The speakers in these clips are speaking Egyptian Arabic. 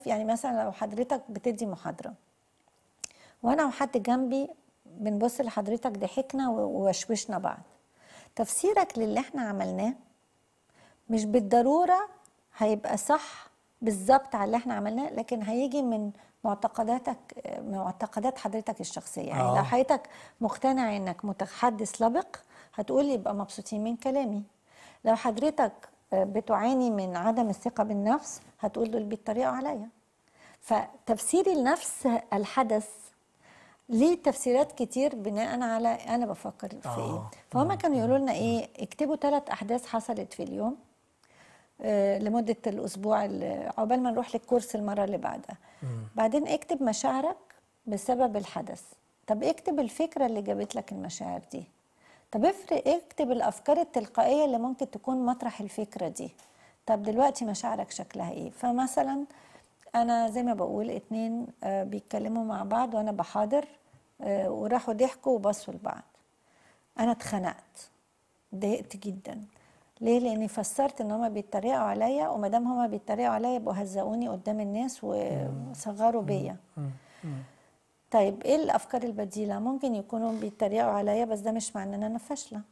يعني مثلا لو حضرتك بتدي محاضرة وأنا وحد جنبي بنبص لحضرتك ضحكنا و- ووشوشنا بعض تفسيرك للي احنا عملناه مش بالضرورة هيبقى صح بالظبط على اللي احنا عملناه لكن هيجي من معتقداتك معتقدات حضرتك الشخصية يعني آه. لو حضرتك مقتنع انك متحدث لبق هتقول يبقى مبسوطين من كلامي لو حضرتك بتعاني من عدم الثقة بالنفس هتقول دول بيتريقوا عليا فتفسيري لنفس الحدث ليه تفسيرات كتير بناء على انا بفكر في ايه آه. فهم كانوا يقولوا لنا ايه اكتبوا ثلاث احداث حصلت في اليوم آه، لمده الاسبوع ال- عقبال ما نروح للكورس المره اللي بعدها بعدين اكتب مشاعرك بسبب الحدث طب اكتب الفكره اللي جابت لك المشاعر دي طب افرق اكتب الافكار التلقائيه اللي ممكن تكون مطرح الفكره دي طب دلوقتي مشاعرك شكلها ايه فمثلا انا زي ما بقول اتنين آه، بيتكلموا مع بعض وانا بحاضر آه، وراحوا ضحكوا وبصوا لبعض انا اتخنقت ضايقت جدا ليه لاني فسرت ان هما بيتريقوا عليا وما دام هما بيتريقوا عليا يبقوا هزقوني قدام الناس وصغروا بيا طيب ايه الافكار البديله ممكن يكونوا بيتريقوا عليا بس ده مش معناه ان انا فاشله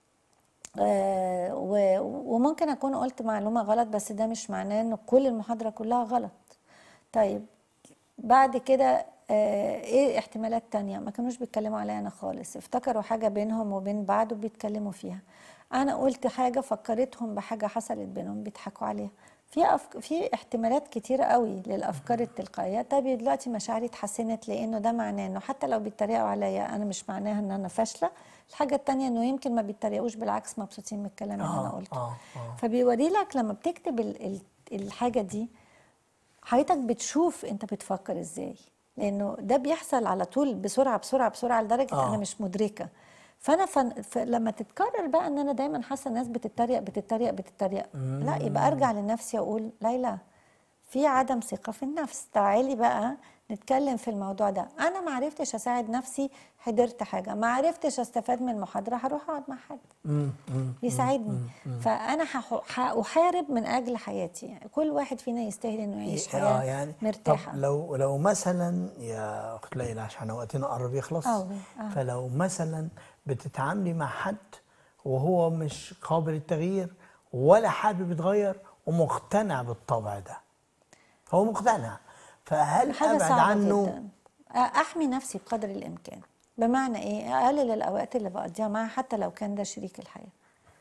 آه و- وممكن اكون قلت معلومه غلط بس ده مش معناه ان كل المحاضره كلها غلط طيب بعد كده آه ايه احتمالات تانية ما كانوش بيتكلموا عليا انا خالص افتكروا حاجة بينهم وبين بعض وبيتكلموا فيها انا قلت حاجة فكرتهم بحاجة حصلت بينهم بيضحكوا عليها في أفك... في احتمالات كتيرة قوي للافكار التلقائية طب دلوقتي مشاعري اتحسنت لانه ده معناه انه حتى لو بيتريقوا عليا انا مش معناها ان انا فاشلة الحاجة التانية انه يمكن ما بيتريقوش بالعكس مبسوطين من الكلام اللي انا آه قلته آه آه فبيوري لك لما بتكتب ال... ال... الحاجة دي حضرتك بتشوف انت بتفكر ازاي لانه ده بيحصل على طول بسرعه بسرعه بسرعه لدرجه آه. انا مش مدركه فانا فن... فلما تتكرر بقى ان انا دايما حاسه الناس بتتريق بتتريق بتتريق لا يبقى ارجع لنفسي واقول ليلى في عدم ثقه في النفس تعالي بقى نتكلم في الموضوع ده انا ما عرفتش اساعد نفسي حضرت حاجه ما عرفتش استفاد من المحاضره هروح اقعد مع حد مم، مم. يساعدني فانا هح- هحارب من اجل حياتي كل واحد فينا يستاهل انه يعيش اه حياه يعني مرتاحه طب لو لو مثلا يا اخت ليلى عشان وقتنا قرب يخلص أوي، آه. فلو مثلا بتتعاملي مع حد وهو مش قابل للتغيير ولا حابب يتغير ومقتنع بالطبع ده هو مقتنع فهل حاجه ابعد صعبه عنه جدا احمي نفسي بقدر الامكان بمعنى ايه اقلل الاوقات اللي بقضيها معاه حتى لو كان ده شريك الحياه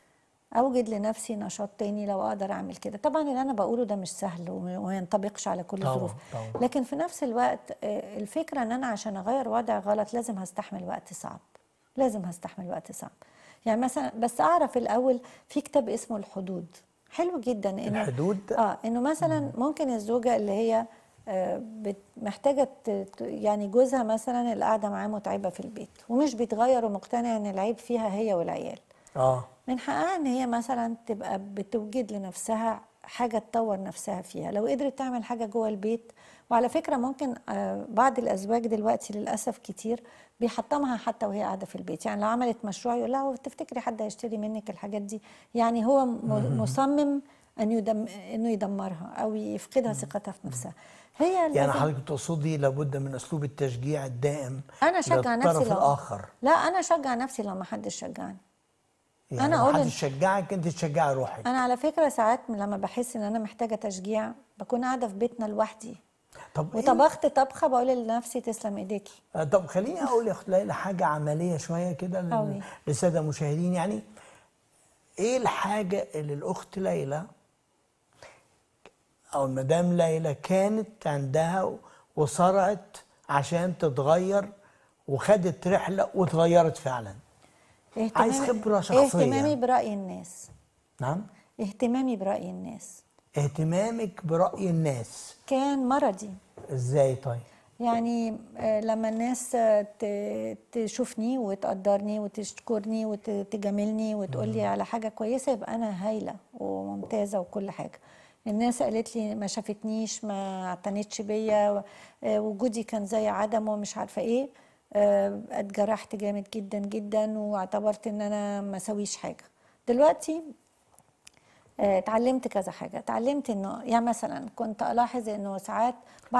اوجد لنفسي نشاط تاني لو اقدر اعمل كده طبعا اللي انا بقوله ده مش سهل وما ينطبقش على كل طبعاً، الظروف طبعاً. لكن في نفس الوقت آه، الفكره ان انا عشان اغير وضع غلط لازم هستحمل وقت صعب لازم هستحمل وقت صعب يعني مثلا بس اعرف الاول في كتاب اسمه الحدود حلو جدا انه الحدود؟ اه انه مثلا ممكن الزوجه اللي هي آه، بت- محتاجه ت- ت- يعني جوزها مثلا القعده معاه متعبه في البيت ومش بيتغير ومقتنع ان العيب فيها هي والعيال اه من حقها ان هي مثلا تبقى بتوجد لنفسها حاجه تطور نفسها فيها لو قدرت تعمل حاجه جوه البيت وعلى فكره ممكن آه، بعض الازواج دلوقتي للاسف كتير بيحطمها حتى وهي قاعده في البيت يعني لو عملت مشروع يقول لها هو تفتكري حد هيشتري منك الحاجات دي يعني هو م- مصمم ان يدم انه يدمرها او يفقدها ثقتها في نفسها هي يعني لازم- حضرتك تقصدي لابد من اسلوب التشجيع الدائم انا اشجع نفسي للطرف لو الاخر لا انا اشجع نفسي لو ما حدش شجعني يعني أنا لو أقول حد إن- يشجعك انت تشجعي روحك انا على فكره ساعات لما بحس ان انا محتاجه تشجيع بكون قاعده في بيتنا لوحدي طب إيه وطبخت طبخه بقول لنفسي تسلم ايديكي آه، طب خليني اقول يا اخت ليلى حاجه عمليه شويه كده لل- أوي. للساده المشاهدين يعني ايه الحاجه اللي الاخت ليلى او المدام ليلى كانت عندها وصرعت عشان تتغير وخدت رحله وتغيرت فعلا عايز خبرة شخصية. اهتمامي براي الناس نعم اهتمامي براي الناس اهتمامك براي الناس كان مرضي ازاي طيب يعني آه، لما الناس آه، ت- تشوفني وتقدرني وتشكرني وتجاملني وتقول لي على حاجه كويسه يبقى انا هايله وممتازه وكل حاجه الناس قالت لي ما شافتنيش ما اعتنتش بيا آه، وجودي كان زي عدمه ومش عارفه ايه آه، اتجرحت جامد جدا جدا واعتبرت ان انا ما سويش حاجه دلوقتي آه، اتعلمت كذا حاجه اتعلمت انه يعني مثلا كنت الاحظ انه ساعات